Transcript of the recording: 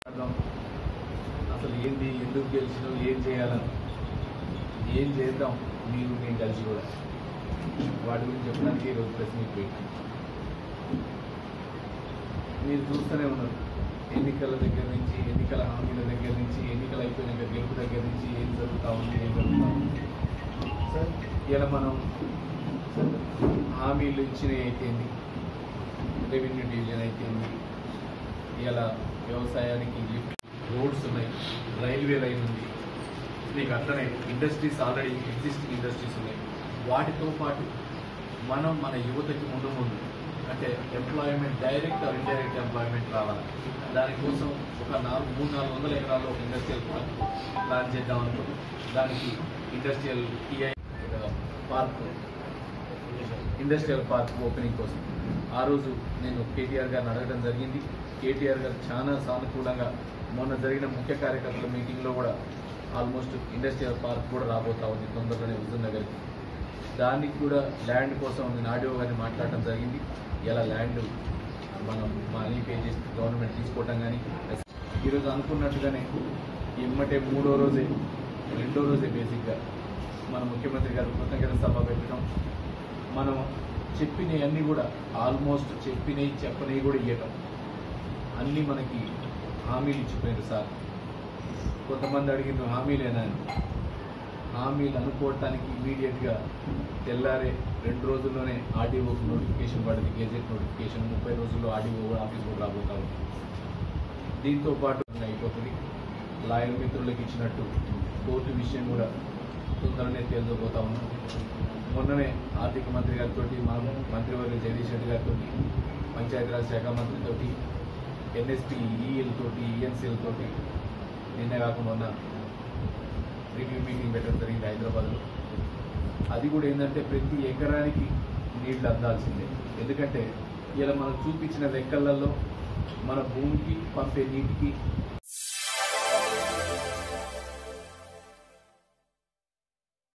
అర్థం అసలు ఏంది ఎందుకు గెలిచినావు ఏం చేయాలని ఏం చేద్దాం మీరు నేను కలిసి కూడా వాటి గురించి చెప్పడానికి ఈరోజు ప్రెస్ మీట్ పెట్టాను మీరు చూస్తూనే ఉన్నారు ఎన్నికల దగ్గర నుంచి ఎన్నికల హామీల దగ్గర నుంచి ఎన్నికలు అయిపోయినాక గెలుపు దగ్గర నుంచి ఏం జరుగుతూ ఉంది ఏం జరుగుతూ ఉంది సార్ ఇలా మనం సార్ హామీలు ఇచ్చినవి అయితేంది రెవెన్యూ డివిజన్ అయితేంది ఇలా వ్యవసాయానికి లిఫ్ట్ రోడ్స్ ఉన్నాయి రైల్వే లైన్ ఉంది మీకు అట్లనే ఇండస్ట్రీస్ ఆల్రెడీ ఎగ్జిస్టింగ్ ఇండస్ట్రీస్ ఉన్నాయి వాటితో పాటు మనం మన యువతకి ముందు ముందు అంటే employment direct or indirect employment రావాలి దానికోసం ఒక నాలుగు మూడు నాలుగు వందల ఎకరాల్లో ఒక ఇండస్ట్రియల్ పార్క్ ప్లాన్ చేద్దాం అనుకుంటున్నాం దానికి industrial TI park industrial park opening కోసం ఆ రోజు నేను కేటీఆర్ గారిని అడగడం జరిగింది కేటీఆర్ గారు చాలా సానుకూలంగా మొన్న జరిగిన ముఖ్య కార్యకర్తల మీటింగ్లో కూడా ఆల్మోస్ట్ ఇండస్ట్రియల్ పార్క్ కూడా రాబోతా ఉంది తొందరలోనే హుజూర్ నగర్కి దానికి కూడా ల్యాండ్ కోసం నేను ఆడియో గారిని మాట్లాడటం జరిగింది ఇలా ల్యాండ్ మనం మనీ పే చేసి గవర్నమెంట్ తీసుకోవటం కానీ ఈరోజు అనుకున్నట్టుగానే ఎమ్మటే మూడో రోజే రెండో రోజే బేసిక్గా మన ముఖ్యమంత్రి గారు కృతజ్ఞత సభ పెట్టడం మనం చెప్పినవి అన్నీ కూడా ఆల్మోస్ట్ చెప్పినవి చెప్పనివి కూడా ఇవ్వటం అన్నీ మనకి హామీలు ఇచ్చిపోయారు సార్ కొంతమంది అడిగిన హామీలేనా అని హామీలు అనుకోవటానికి ఇమీడియట్గా తెల్లారే రెండు రోజుల్లోనే ఆర్డీఓకి నోటిఫికేషన్ పడింది గెజెట్ నోటిఫికేషన్ ముప్పై రోజుల్లో ఆర్డీఓ ఆఫీస్ కూడా రాబోతా ఉంది దీంతో పాటు అయిపోతుంది లాయర్ మిత్రులకు ఇచ్చినట్టు కోర్టు విషయం కూడా తొందరనే తేల్చబోతా ఉన్నాం మొన్ననే ఆర్థిక మంత్రి గారితో మా మంత్రివర్గ జగదీష్ రెడ్డి గారితో పంచాయతీరాజ్ శాఖ మంత్రితో ఎన్ఎస్పి ఈఎల్తోటి ఈఎన్సీలతోటి నిన్న కాకుండా మొన్న రివ్యూ మీటింగ్ పెట్టడం జరిగింది హైదరాబాద్లో అది కూడా ఏంటంటే ప్రతి ఎకరానికి నీళ్లు అందాల్సిందే ఎందుకంటే ఇలా మనం చూపించిన లెక్కలలో మన భూమికి పంపే నీటికి